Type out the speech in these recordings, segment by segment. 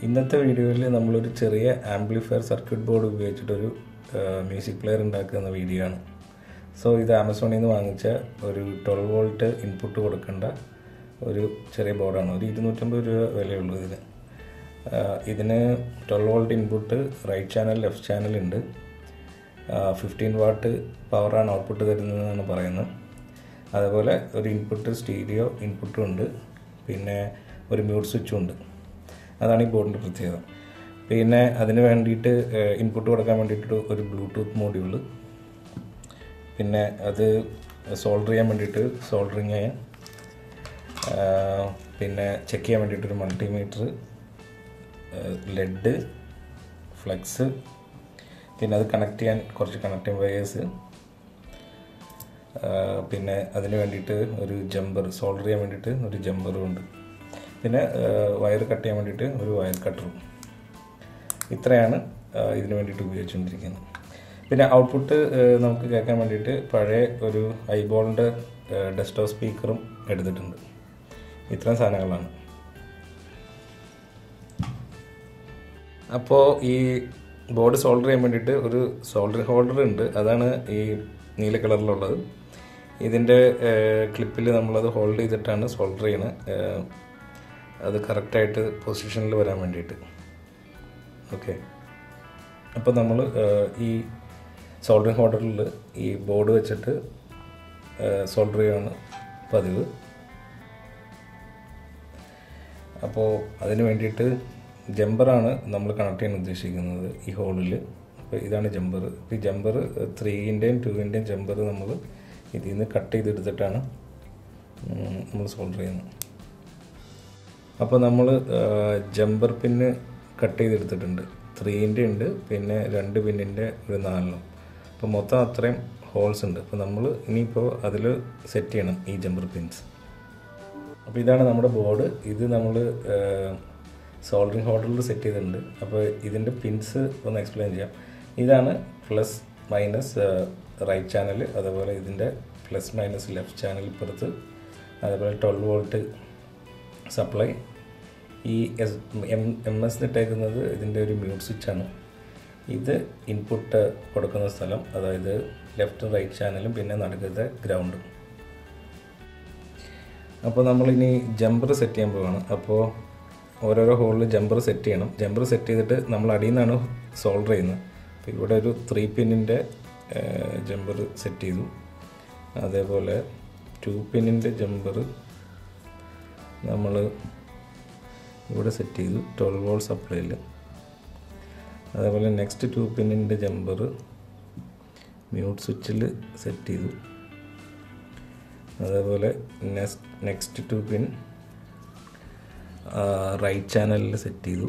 ഇന്നത്തെ വീഡിയോയിൽ നമ്മളൊരു ചെറിയ ആംപ്ലിഫയർ സർക്യൂട്ട് ബോർഡ് ഉപയോഗിച്ചിട്ടൊരു മ്യൂസിക് പ്ലെയർ ഉണ്ടാക്കുന്ന വീഡിയോ ആണ് സോ ഇത് ആമസോണിൽ നിന്ന് വാങ്ങിച്ച ഒരു ട്വൽവ് വോൾട്ട് ഇൻപുട്ട് കൊടുക്കേണ്ട ഒരു ചെറിയ ബോർഡാണ് ഒരു ഇരുന്നൂറ്റമ്പത് രൂപ വിലയുള്ളൂ ഇതിന് ആഹ് ഇതിന് twelve volt input right channel left channel ഉണ്ട് ഫിഫ്റ്റീൻ വാട്ട് പവറാണ് ഔട്ട്പുട്ട് തരുന്നതെന്നാണ് പറയുന്നത് അതുപോലെ ഒരു ഇൻപുട്ട് സ്റ്റീരിയോ ഇൻപുട്ടും ഉണ്ട് പിന്നെ ഒരു മ്യൂട്ട് സ്വിച്ചും ഉണ്ട് അതാണ് ഈ ബോർഡിൻ്റെ പ്രത്യേകത പിന്നെ അതിന് വേണ്ടിയിട്ട് ഇൻപുട്ട് കൊടുക്കാൻ വേണ്ടിയിട്ട് ഒരു ബ്ലൂടൂത്ത് മോഡ്യൂള് പിന്നെ അത് സോൾഡർ ചെയ്യാൻ വേണ്ടിയിട്ട് സോൾഡറിങ് പിന്നെ ചെക്ക് ചെയ്യാൻ വേണ്ടിയിട്ടൊരു മൾട്ടിമീറ്റർ ലെഡ് ഫ്ലെക്സ് പിന്നെ അത് കണക്ട് ചെയ്യാൻ കുറച്ച് കണക്റ്റിംഗ് വയേഴ്സ് പിന്നെ അതിന് വേണ്ടിയിട്ട് ഒരു ജമ്പർ സോൾഡർ ചെയ്യാൻ വേണ്ടിയിട്ട് ഒരു ജമ്പറും ഉണ്ട് പിന്നെ വയർ കട്ട് ചെയ്യാൻ വേണ്ടിയിട്ട് ഒരു വയർ കട്ടറും ഇത്രയാണ് ഇതിന് വേണ്ടിയിട്ട് ഉപയോഗിച്ചുകൊണ്ടിരിക്കുന്നത് പിന്നെ ഔട്ട്പുട്ട് നമുക്ക് കേൾക്കാൻ വേണ്ടിയിട്ട് പഴയ ഒരു ഐബോളിൻ്റെ ഡെസ്ക്ടോപ്പ് സ്പീക്കറും എടുത്തിട്ടുണ്ട് ഇത്രയും സാധനങ്ങളാണ് അപ്പോൾ ഈ ബോർഡ് സോൾഡർ ചെയ്യാൻ വേണ്ടിയിട്ട് ഒരു സോൾഡർ ഹോൾഡർ ഉണ്ട് അതാണ് ഈ നീല കളറിലുള്ളത് ഇതിൻ്റെ ക്ലിപ്പിൽ നമ്മളത് ഹോൾഡ് ചെയ്തിട്ടാണ് സോൾഡർ ചെയ്യണത് അത് കറക്റ്റായിട്ട് പൊസിഷനിൽ വരാൻ വേണ്ടിയിട്ട് ഓക്കെ അപ്പോൾ നമ്മൾ ഈ സോൾഡറിങ് ഹോൾഡറിൽ ഈ ബോർഡ് വെച്ചിട്ട് സോൾഡർ ചെയ്യാണ് പതിവ് അപ്പോൾ അതിന് വേണ്ടിയിട്ട് ജമ്പറാണ് നമ്മൾ കണക്ട് ചെയ്യാൻ ഉദ്ദേശിക്കുന്നത് ഈ ഹോളിൽ അപ്പോൾ ഇതാണ് ജമ്പർ ഈ ജമ്പർ ത്രീൻ്റെയും ടൂവിൻ്റെയും ജമ്പർ നമ്മൾ ഇതിൽ നിന്ന് കട്ട് ചെയ്തെടുത്തിട്ടാണ് നമ്മൾ സോൾഡർ ചെയ്യുന്നത് അപ്പോൾ നമ്മൾ ജമ്പർ പിന്ന് കട്ട് ചെയ്തെടുത്തിട്ടുണ്ട് ത്രീൻ്റെ ഉണ്ട് പിന്നെ രണ്ട് പിന്നിൻ്റെ ഒരു നാലെണ്ണം അപ്പോൾ മൊത്തം അത്രയും ഹോൾസ് ഉണ്ട് അപ്പോൾ നമ്മൾ ഇനിയിപ്പോൾ അതിൽ സെറ്റ് ചെയ്യണം ഈ ജമ്പർ പിൻസ് അപ്പോൾ ഇതാണ് നമ്മുടെ ബോർഡ് ഇത് നമ്മൾ സോൾഡറിങ് ഹോൾഡറിൽ സെറ്റ് ചെയ്തിട്ടുണ്ട് അപ്പോൾ ഇതിൻ്റെ പിൻസ് ഒന്ന് എക്സ്പ്ലെയിൻ ചെയ്യാം ഇതാണ് പ്ലസ് മൈനസ് റൈറ്റ് ചാനൽ അതേപോലെ ഇതിൻ്റെ പ്ലസ് മൈനസ് ലെഫ്റ്റ് ചാനൽ ഇപ്പുറത്ത് അതേപോലെ ട്വൽവ് വോൾട്ട് സപ്ലൈ ഈ എസ് എം എം എസ് ഇട്ടേക്കുന്നത് ഇതിൻ്റെ ഒരു മ്യൂട്ട് സ്വിച്ചാണ് ഇത് ഇൻപുട്ട് കൊടുക്കുന്ന സ്ഥലം അതായത് ലെഫ്റ്റ് റൈറ്റ് ചാനലും പിന്നെ നടുക്കത്തെ ഗ്രൗണ്ടും അപ്പോൾ നമ്മളിനി ജമ്പർ സെറ്റ് ചെയ്യാൻ പോവാണ് അപ്പോൾ ഓരോരോ ഹോളിൽ ജമ്പർ സെറ്റ് ചെയ്യണം ജമ്പർ സെറ്റ് ചെയ്തിട്ട് നമ്മൾ അടിയിൽ നിന്നാണ് സോൾഡർ ചെയ്യുന്നത് അപ്പോൾ ഇവിടെ ഒരു ത്രീ പിന്നിൻ്റെ ജമ്പർ സെറ്റ് ചെയ്തു അതേപോലെ ടു പിന്നിൻ്റെ ജമ്പർ നമ്മൾ ഇവിടെ സെറ്റ് ചെയ്തു ട്വൽവ് വോൾ സപ്ലൈയിൽ അതേപോലെ നെക്സ്റ്റ് ടു പിന്നിൻ്റെ ജമ്പർ മ്യൂട്ട് സ്വിച്ചിൽ സെറ്റ് ചെയ്തു അതേപോലെ next next to pin right ചാനലിൽ സെറ്റ് ചെയ്തു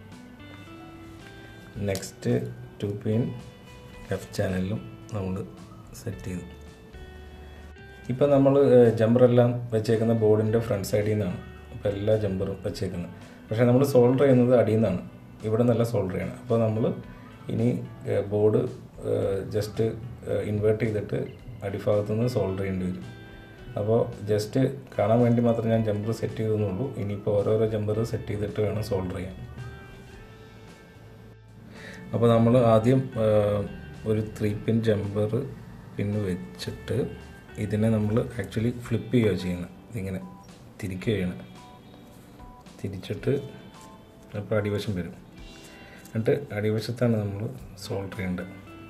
നെക്സ്റ്റ് ടു പിൻ ലെഫ്റ്റ് ചാനലിലും നമ്മൾ സെറ്റ് ചെയ്തു ഇപ്പോൾ നമ്മൾ ജമ്പറെല്ലാം വെച്ചേക്കുന്ന ബോർഡിൻ്റെ ഫ്രണ്ട് സൈഡിൽ നിന്നാണ് ഇപ്പോൾ എല്ലാ ജമ്പറും വെച്ചേക്കുന്നത് പക്ഷേ നമ്മൾ സോൾഡർ ചെയ്യുന്നത് അടിയിൽ നിന്നാണ് ഇവിടെ നിന്നല്ല സോൾഡർ ചെയ്യണം അപ്പോൾ നമ്മൾ ഇനി ബോർഡ് ജസ്റ്റ് ഇൻവേർട്ട് ചെയ്തിട്ട് അടിഭാഗത്തു നിന്ന് സോൾഡർ ചെയ്യേണ്ടി വരും അപ്പോൾ ജസ്റ്റ് കാണാൻ വേണ്ടി മാത്രം ഞാൻ ജമ്പർ സെറ്റ് ചെയ്തെന്നുള്ളൂ ഇനിയിപ്പോൾ ഓരോരോ ജമ്പർ സെറ്റ് ചെയ്തിട്ട് വേണം സോൾഡർ ചെയ്യാൻ അപ്പോൾ നമ്മൾ ആദ്യം ഒരു ത്രീ പിൻ ജമ്പർ പിന്ന് വെച്ചിട്ട് ഇതിനെ നമ്മൾ ആക്ച്വലി ഫ്ലിപ്പ് ചെയ്യുകയോ ചെയ്യുന്നത് ഇതിങ്ങനെ തിരിക്കുക ചെയ്യണം തിരിച്ചിട്ട് അപ്പോൾ അടിവശം വരും എന്നിട്ട് അടിവശത്താണ് നമ്മൾ സോൾഡർ ചെയ്യേണ്ടത്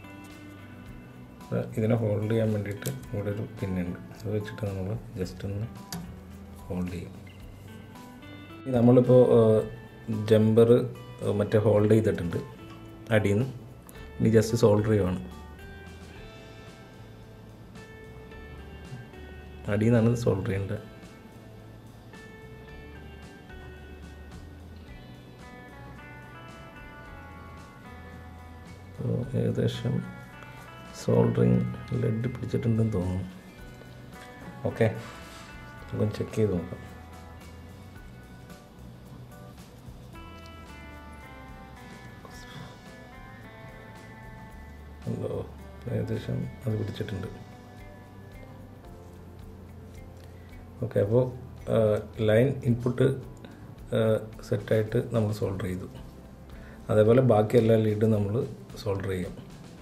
ഇതിനെ ഹോൾഡ് ചെയ്യാൻ വേണ്ടിയിട്ട് ഇവിടെ ഒരു പിന്നുണ്ട് അത് വെച്ചിട്ട് നമ്മൾ ജസ്റ്റ് ഒന്ന് ഹോൾഡ് ചെയ്യും നമ്മളിപ്പോൾ ജമ്പർ മറ്റേ ഹോൾഡ് ചെയ്തിട്ടുണ്ട് അടിയിൽ നിന്ന് ഇനി ജസ്റ്റ് സോൾഡർ ചെയ്യുവാണ് അടിയിൽ നിന്നാണ് സോൾഡർ ചെയ്യേണ്ടത് ഏകദേശം സോൾഡറിങ് ലെഡ് പിടിച്ചിട്ടുണ്ടെന്ന് തോന്നുന്നു ഓക്കെ നമുക്ക് ചെക്ക് ചെയ്ത് നോക്കാം എന്തോ ഏകദേശം അത് പിടിച്ചിട്ടുണ്ട് ഓക്കെ അപ്പോൾ ലൈൻ ഇൻപുട്ട് സെറ്റായിട്ട് നമ്മൾ സോൾഡർ ചെയ്തു അതേപോലെ ബാക്കി എല്ലാ ലീഡും നമ്മൾ സോൾഡർ ചെയ്യും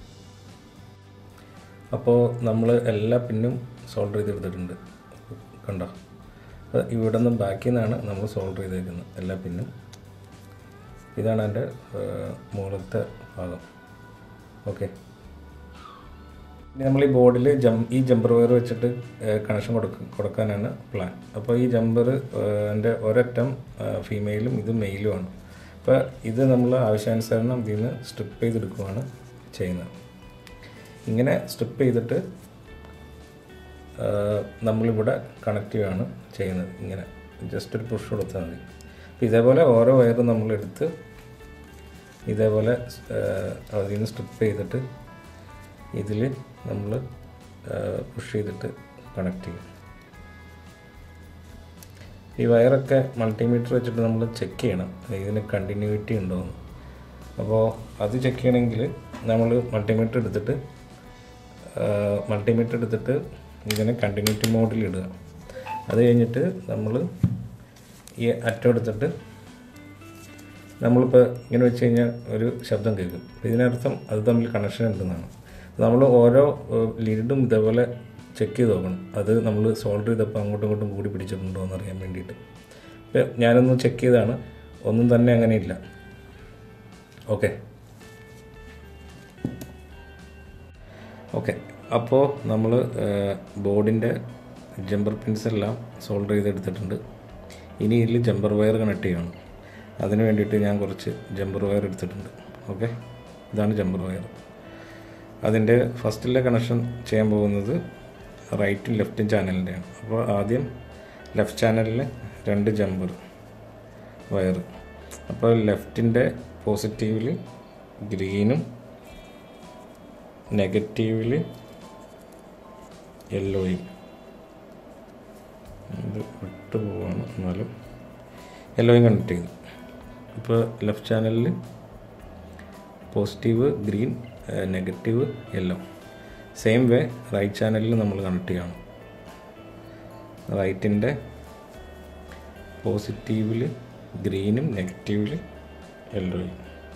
അപ്പോൾ നമ്മൾ എല്ലാ പിന്നും സോൾഡർ ചെയ്തെടുത്തിട്ടുണ്ട് കണ്ടോ അപ്പോൾ ഇവിടെ നിന്ന് ബാക്കിൽ നിന്നാണ് നമ്മൾ സോൾഡർ ചെയ്തേക്കുന്നത് എല്ലാ പിന്നും ഇതാണ് എൻ്റെ മുകളിലത്തെ ഭാഗം ഓക്കെ ഇനി നമ്മൾ ഈ ബോർഡിൽ ജം ഈ ജമ്പർ വയർ വെച്ചിട്ട് കണക്ഷൻ കൊടുക്ക കൊടുക്കാനാണ് പ്ലാൻ അപ്പോൾ ഈ ജമ്പർ എൻ്റെ ഒരറ്റം ഫീമെയിലും ഇത് മെയിലുമാണ് അപ്പോൾ ഇത് നമ്മൾ ആവശ്യാനുസരണം ഇതിൽ നിന്ന് സ്ട്രിപ്പ് ചെയ്തെടുക്കുകയാണ് ചെയ്യുന്നത് ഇങ്ങനെ സ്ട്രിപ്പ് ചെയ്തിട്ട് ആ, നമ്മളിവിടെ കണക്ട് ചെയ്യുകയാണ് ചെയ്യുന്നത് ഇങ്ങനെ ജസ്റ്റ് ഒരു പുഷ് കൊടുത്താൽ മതി അപ്പോൾ ഇതേപോലെ ഓരോ വയറും നമ്മളെടുത്ത് ഇതേപോലെ ആ, അതിൽ നിന്ന് സ്ട്രിപ്പ് ചെയ്തിട്ട് ഇതിൽ നമ്മൾ പുഷ് ചെയ്തിട്ട് കണക്ട് ചെയ്യും ഈ വയറൊക്കെ മൾട്ടിമീറ്റർ വെച്ചിട്ട് നമ്മൾ ചെക്ക് ചെയ്യണം ഇതിന് കണ്ടിന്യൂറ്റി ഉണ്ടോയെന്ന് അപ്പോൾ അത് ചെക്ക് ചെയ്യണമെങ്കിൽ നമ്മൾ മൾട്ടിമീറ്റർ എടുത്തിട്ട് മൾട്ടിമീറ്റർ എടുത്തിട്ട് ഇതിനെ കണ്ടിന്യൂറ്റി മോഡിൽ ഇടുക അത് കഴിഞ്ഞിട്ട് നമ്മൾ ഈ അറ്റം എടുത്തിട്ട് നമ്മളിപ്പോൾ ഇങ്ങനെ വെച്ച് കഴിഞ്ഞാൽ ഒരു ശബ്ദം കേൾക്കും അപ്പോൾ ഇതിനർത്ഥം അത് തമ്മിൽ കണക്ഷൻ ഉണ്ടെന്നാണ് നമ്മൾ ഓരോ ലീഡും ഇതേപോലെ ചെക്ക് ചെയ്ത് നോക്കണം അത് നമ്മൾ സോൾഡർ ചെയ്തപ്പോൾ അങ്ങോട്ടും ഇങ്ങോട്ടും കൂടി പിടിച്ചിട്ടുണ്ടോ എന്ന് അറിയാൻ വേണ്ടിയിട്ട് ഇപ്പോൾ ഞാനൊന്ന് ചെക്ക് ചെയ്താണ് ഒന്നും തന്നെ അങ്ങനെയില്ല ഓക്കെ ഓക്കെ അപ്പോൾ നമ്മൾ ബോർഡിൻ്റെ ജമ്പർ പിൻസ് എല്ലാം സോൾഡർ ചെയ്തെടുത്തിട്ടുണ്ട് ഇനി ഇതിൽ ജമ്പർ വയർ കണക്ട് ചെയ്യണം അതിന് വേണ്ടിയിട്ട് ഞാൻ കുറച്ച് ജമ്പർ വയർ എടുത്തിട്ടുണ്ട് ഓക്കെ ഇതാണ് ജമ്പർ വയർ അതിൻ്റെ ഫസ്റ്റിലെ കണക്ഷൻ ചെയ്യാൻ പോകുന്നത് റൈറ്റും ലെഫ്റ്റും ചാനലിൻ്റെയാണ് അപ്പോൾ ആദ്യം ലെഫ്റ്റ് ചാനലിൽ രണ്ട് ജമ്പർ വയർ അപ്പോൾ ലെഫ്റ്റിൻ്റെ പോസിറ്റീവിൽ ഗ്രീനും നെഗറ്റീവിൽ യെല്ലോയും ഇത് വിട്ടു പോവാണ് എന്നാലും യെല്ലോയും കണക്ട് ചെയ്തു ഇപ്പോൾ ലെഫ്റ്റ് ചാനലിൽ positive green negative yellow same way right ചാനലിൽ നമ്മൾ കണക്ട് ചെയ്യണം റൈറ്റിൻ്റെ പോസിറ്റീവിൽ ഗ്രീനും നെഗറ്റീവിൽ യെല്ലോയും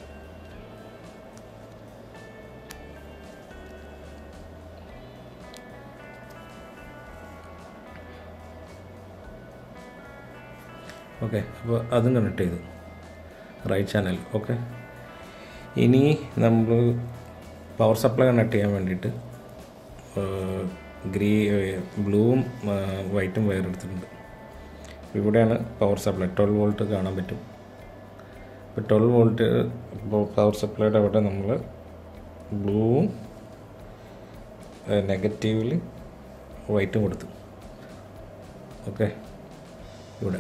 ഓക്കെ അപ്പോൾ അതും കണക്ട് ചെയ്തു റൈറ്റ് ചാനൽ ഓക്കെ ഇനി നമ്മൾ പവർ സപ്ലൈ കണക്ട് ചെയ്യാൻ വേണ്ടിയിട്ട് ഗ്രീ ബ്ലൂവും വൈറ്റും വയർ എടുത്തിട്ടുണ്ട് ഇവിടെയാണ് പവർ സപ്ലൈ ട്വൽവ് വോൾട്ട് കാണാൻ പറ്റും ഇപ്പോൾ ട്വൽവ് വോൾട്ട് ഇപ്പോൾ പവർ സപ്ലൈയുടെ അവിടെ നമ്മൾ ബ്ലൂവും നെഗറ്റീവിൽ വൈറ്റും കൊടുത്തു ഓക്കെ ഇവിടെ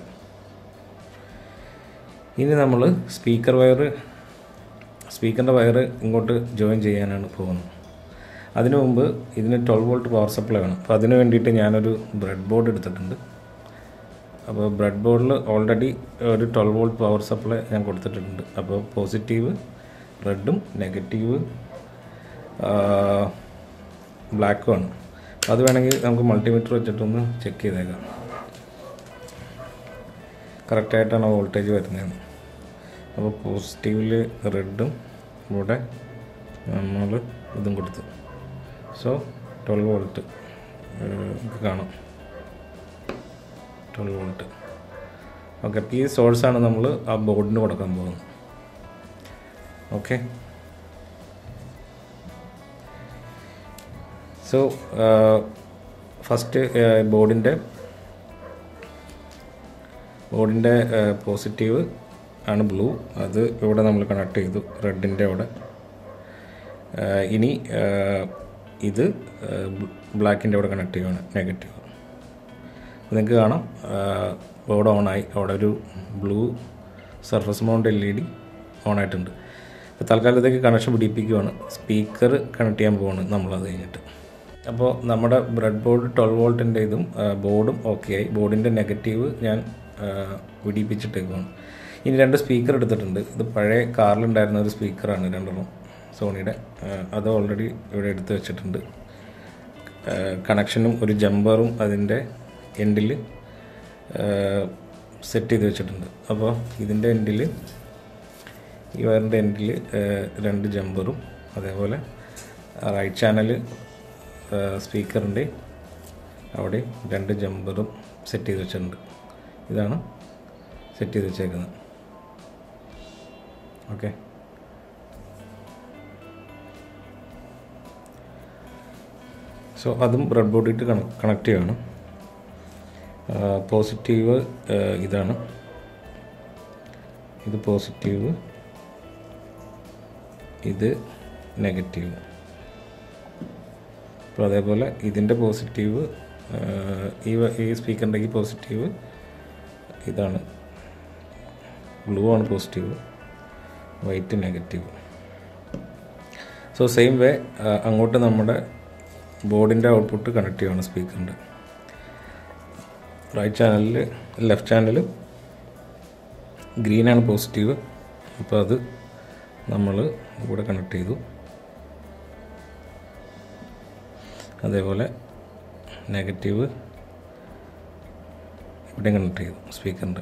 ഇനി നമ്മൾ സ്പീക്കർ വയർ സ്പീക്കറിൻ്റെ വയർ ഇങ്ങോട്ട് ജോയിൻ ചെയ്യാനാണ് പോകുന്നത് അതിനു മുമ്പ് ഇതിന് ട്വൽവ് വോൾട്ട് പവർ സപ്ലൈ വേണം അപ്പോൾ അതിന് വേണ്ടിയിട്ട് ഞാനൊരു ബ്രെഡ് ബോർഡ് എടുത്തിട്ടുണ്ട് അപ്പോൾ ബ്രെഡ് ബോർഡിൽ ഓൾറെഡി ഒരു ട്വൽവ് വോൾട്ട് പവർ സപ്ലൈ ഞാൻ കൊടുത്തിട്ടുണ്ട് അപ്പോൾ പോസിറ്റീവ് റെഡും നെഗറ്റീവ് ബ്ലാക്കുമാണ് അത് വേണമെങ്കിൽ നമുക്ക് മൾട്ടിമീറ്റർ വെച്ചിട്ടൊന്ന് ചെക്ക് ചെയ്തേക്കാം കറക്റ്റായിട്ടാണ് വോൾട്ടേജ് വരുന്നത് അപ്പോൾ പോസിറ്റീവിൽ റെഡും ഇവിടെ നമ്മൾ ഇതും കൊടുത്തു സോ ട്വൽവ് വോൾട്ട് കാണാം ട്വൽവ് വോൾട്ട് ഓക്കെ അപ്പോൾ ഈ സോഴ്സാണ് നമ്മൾ ആ ബോർഡിന് കൊടുക്കാൻ പോകുന്നത് ഓക്കെ സോ ഫസ്റ്റ് ബോർഡിൻ്റെ ബോർഡിൻ്റെ പോസിറ്റീവ് ആണ് ബ്ലൂ അത് ഇവിടെ നമ്മൾ കണക്ട് ചെയ്തു റെഡിൻ്റെ അവിടെ ആ, ഇനി ആ, ഇത് ബ്ലാക്കിൻ്റെ അവിടെ കണക്ട് ചെയ്യുകയാണ് നെഗറ്റീവ് നിങ്ങൾക്ക് കാണാം ബോർഡ് ഓണായി അവിടെ ഒരു blue surface mount L E D ഓണായിട്ടുണ്ട് ഇപ്പോൾ തൽക്കാലത്തേക്ക് കണക്ഷൻ പിടിപ്പിക്കുകയാണ് സ്പീക്കർ കണക്ട് ചെയ്യാൻ പോവാണ് നമ്മളത് കഴിഞ്ഞിട്ട് അപ്പോൾ നമ്മുടെ ബ്രെഡ് ബോർഡ് ട്വൽവ് വോൾട്ടിൻ്റെ ഇതും ആ, ബോർഡും ഓക്കെ ആയി ബോർഡിൻ്റെ നെഗറ്റീവ് ഞാൻ ആ, പിടിപ്പിച്ചിട്ടേക്കുവാണ് ഇനി രണ്ട് സ്പീക്കർ എടുത്തിട്ടുണ്ട് ഇത് പഴയ കാറിലുണ്ടായിരുന്ന ഒരു സ്പീക്കറാണ് രണ്ടെണ്ണം സോണിയുടെ ആ, അത് ഓൾറെഡി ഇവിടെ എടുത്ത് വെച്ചിട്ടുണ്ട് കണക്ഷനും ഒരു ജമ്പറും അതിൻ്റെ എൻഡിൽ സെറ്റ് ചെയ്ത് വെച്ചിട്ടുണ്ട് അപ്പോൾ ഇതിൻ്റെ എൻഡിൽ ഈ വയറിൻ്റെ എൻഡിൽ രണ്ട് ജമ്പറും അതേപോലെ റൈറ്റ് ചാനൽ സ്പീക്കറിൻ്റെ അവിടെ രണ്ട് ജമ്പറും സെറ്റ് ചെയ്ത് വെച്ചിട്ടുണ്ട് ഇതാണ് സെറ്റ് ചെയ്ത് വെച്ചേക്കുന്നത് ഓക്കെ സോ അതും ബ്രെഡ് ബോർഡിട്ട് കണക്ട് ചെയ്യാണ് പോസിറ്റീവ് ഇതാണ് ഇത് പോസിറ്റീവ് ഇത് നെഗറ്റീവ് അപ്പോൾ അതേപോലെ ഇതിൻ്റെ പോസിറ്റീവ് ഈ വ- ഈ സ്പീക്കറിൻ്റെ ഈ പോസിറ്റീവ് ഇതാണ് ബ്ലൂ ആണ് positive white negative so same way അങ്ങോട്ട് നമ്മുടെ ബോർഡിൻ്റെ ഔട്ട്പുട്ട് കണക്ട് ചെയ്യുകയാണ് സ്പീക്കറിൻ്റെ റൈറ്റ് ചാനലിൽ ലെഫ്റ്റ് ചാനൽ ഗ്രീനാണ് പോസിറ്റീവ് അപ്പോൾ അത് നമ്മൾ ഇവിടെ കണക്ട് ചെയ്തു അതേപോലെ നെഗറ്റീവ് ഇവിടെ കണക്ട് ചെയ്തു സ്പീക്കറിൻ്റെ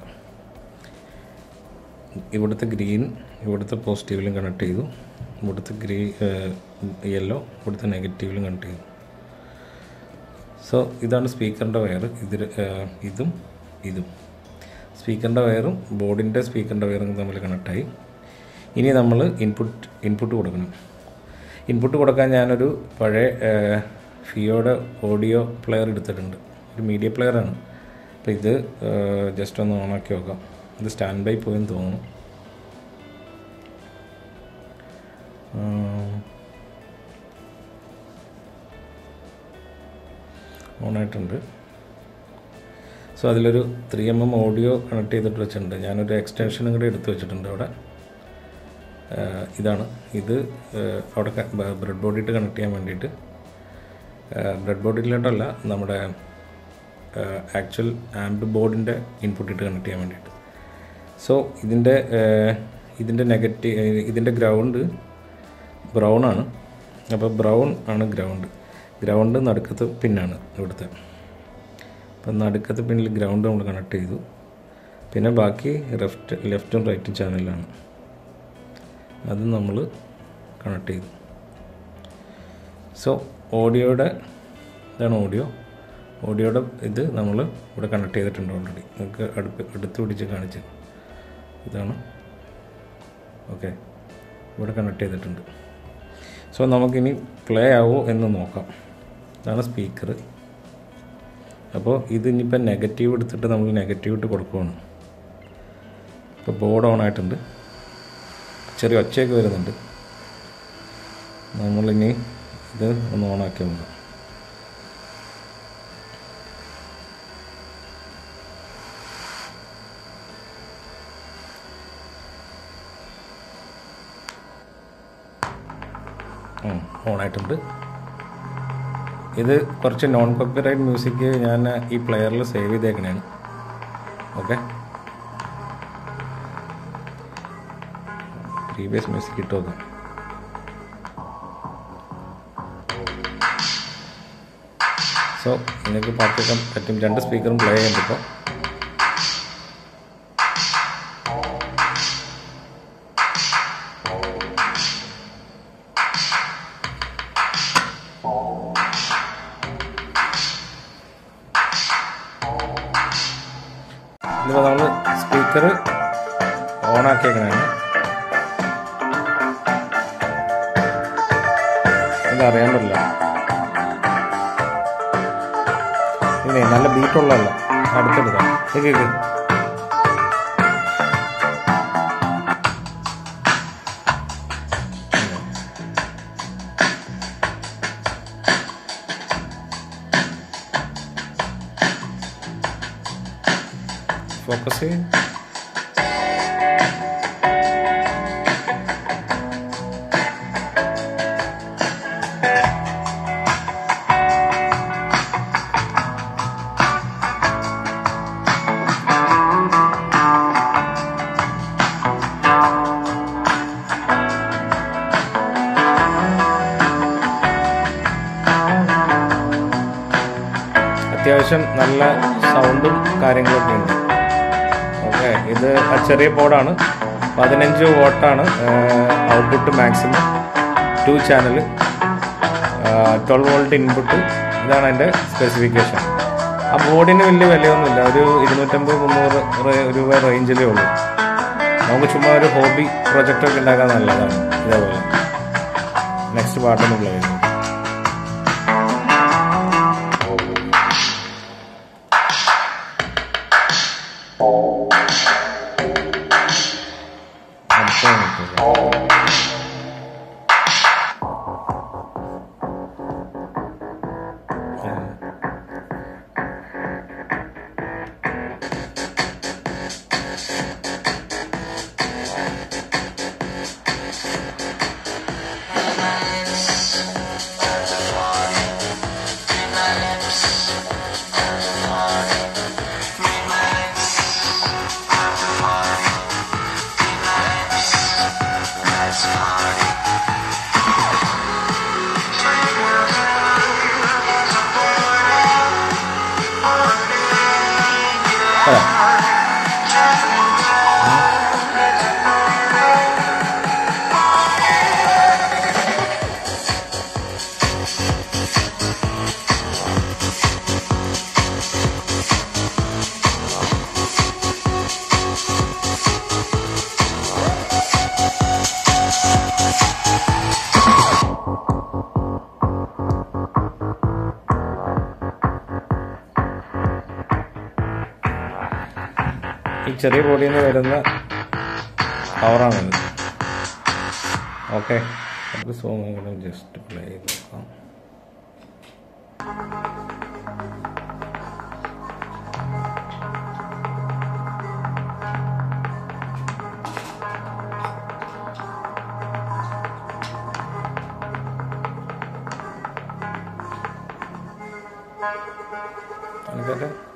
ഇവിടുത്തെ ഗ്രീൻ ഇവിടുത്തെ പോസിറ്റീവിലും കണക്ട് ചെയ്തു ഇവിടുത്തെ ഗ്രീ യെല്ലോ ഇവിടുത്തെ നെഗറ്റീവിലും കണക്ട് ചെയ്തു സോ ഇതാണ് സ്പീക്കറിൻ്റെ വയർ ഇതിൽ ഇതും ഇതും സ്പീക്കറിൻ്റെ വയറും ബോർഡിൻ്റെ സ്പീക്കറിൻ്റെ വയറും തമ്മിൽ കണക്റ്റായി ഇനി നമ്മൾ ഇൻപുട്ട് ഇൻപുട്ട് കൊടുക്കണം ഇൻപുട്ട് കൊടുക്കാൻ ഞാനൊരു പഴയ ഫിയോയുടെ ഓഡിയോ പ്ലെയർ എടുത്തിട്ടുണ്ട് ഒരു മീഡിയ പ്ലെയറാണ് അപ്പോൾ ഇത് ജസ്റ്റ് ഒന്ന് ഓണാക്കി നോക്കാം ഇത് സ്റ്റാൻഡ് ബൈ പോയെന്ന് തോന്നുന്നു ഓണായിട്ടുണ്ട് സോ അതിലൊരു three M M audio connect ചെയ്തിട്ട് വെച്ചിട്ടുണ്ട് ഞാനൊരു എക്സ്റ്റൻഷനും കൂടെ എടുത്ത് വെച്ചിട്ടുണ്ട് അവിടെ ആഹ് ഇതാണ് ഇത് ആഹ് അവിടെ ബ്രെഡ് ബോർഡിട്ട് കണക്ട് ചെയ്യാൻ വേണ്ടിയിട്ട് ബ്രെഡ് ബോർഡിലോട്ടല്ല നമ്മുടെ ആക്ച്വൽ ആംബ് ബോർഡിൻ്റെ ഇൻപുട്ട് ഇട്ട് കണക്ട് ചെയ്യാൻ വേണ്ടിയിട്ട് സോ ഇതിൻ്റെ ആഹ് ഇതിൻ്റെ നെഗറ്റീവ് ഇതിൻ്റെ ഗ്രൗണ്ട് ബ്രൗൺ ആണ് അപ്പോൾ ബ്രൗൺ ആണ് ഗ്രൗണ്ട് ഗ്രൗണ്ട് നടുക്കത്ത് പിന്നാണ് ഇവിടുത്തെ അപ്പം നടുക്കത്തെ പിന്നിൽ ഗ്രൗണ്ട് നമ്മൾ കണക്ട് ചെയ്തു പിന്നെ ബാക്കി ലെഫ്റ്റ് ലെഫ്റ്റും റൈറ്റും ചാനലാണ് അത് നമ്മൾ കണക്ട് ചെയ്തു സോ ഓഡിയോയുടെ ഇതാണ് ഓഡിയോ ഓഡിയോയുടെ ഇത് നമ്മൾ ഇവിടെ കണക്ട് ചെയ്തിട്ടുണ്ട് ഓൾറെഡി നിങ്ങൾക്ക് അടുപ്പ് എടുത്ത് പിടിച്ച് കാണിച്ചു ഇതാണ് ഓക്കെ ഇവിടെ കണക്ട് ചെയ്തിട്ടുണ്ട് സോ നമുക്കിനി പ്ലേ ആവോ എന്ന് നോക്കാം ഇതാണ് സ്പീക്കർ അപ്പോൾ ഇത് ഇനിയിപ്പോൾ നെഗറ്റീവ് എടുത്തിട്ട് നമ്മൾ നെഗറ്റീവ് ഇട്ട് കൊടുക്കുകയാണ് ഇപ്പോൾ ബോർഡ് ഓൺ ആയിട്ടുണ്ട് ചെറിയ ഒച്ചയൊക്കെ വരുന്നുണ്ട് നമ്മളിനി ഇത് ഒന്ന് ഓണാക്കി നോക്കാം ഓണായിട്ടുണ്ട് ഇത് കുറച്ച് നോൺ കോപ്പിറൈറ്റ് മ്യൂസിക് ഞാൻ ഈ പ്ലെയറിൽ സേവ് ചെയ്തേക്കണേണ് ഓക്കെ പ്രീവിയസ് മ്യൂസിക് ഇട്ട് നോക്കാം സോ നിങ്ങൾക്ക് പാട്ട് കേൾക്കാൻ പറ്റും രണ്ട് സ്പീക്കറും പ്ലേ ചെയ്യുന്നുണ്ട് ഇപ്പോൾ ഇതിപ്പോൾ നമ്മൾ സ്പീക്കർ ഓൺ ആക്കിയേക്കണാണ് ഇതറിയാൻ പറ്റില്ല ഇല്ലേ നല്ല ബീറ്റുള്ളതല്ല അടുത്തെടുക്കാം ഇത് കേക്ക് ഫോക്കസ് ചെയ്യും അത്യാവശ്യം നല്ല സൗണ്ടും കാര്യങ്ങളൊക്കെ ഉണ്ട് ഏ, ഇത് ആ ചെറിയ ബോർഡാണ് പതിനഞ്ച് വോട്ടാണ് output maximum two channel twelve volt input ഇതാണ് അതിൻ്റെ സ്പെസിഫിക്കേഷൻ ആ ബോർഡിന് വലിയ വിലയൊന്നുമില്ല ഒരു ഇരുന്നൂറ്റമ്പത് മുന്നൂറ് റെ- രൂപ റേഞ്ചിലേ ഉള്ളൂ നമുക്ക് ചുമ്മാ ഒരു ഹോബി പ്രൊജക്റ്റൊക്കെ ഉണ്ടാക്കാൻ നല്ലതാണ് ഇതേപോലെ നെക്സ്റ്റ് പാട്ടൊന്നും പ്ലേ ചെയ്യുന്നു അടുത്ത മിനിറ്റ് അതെ ഈ ചെറിയ ബോഡിയിൽ നിന്ന് വരുന്ന പവറാണിത് ഓക്കെ നമുക്ക് സോങ് ജസ്റ്റ് പ്ലേ ചെയ്ത് നോക്കാം എനിക്കത്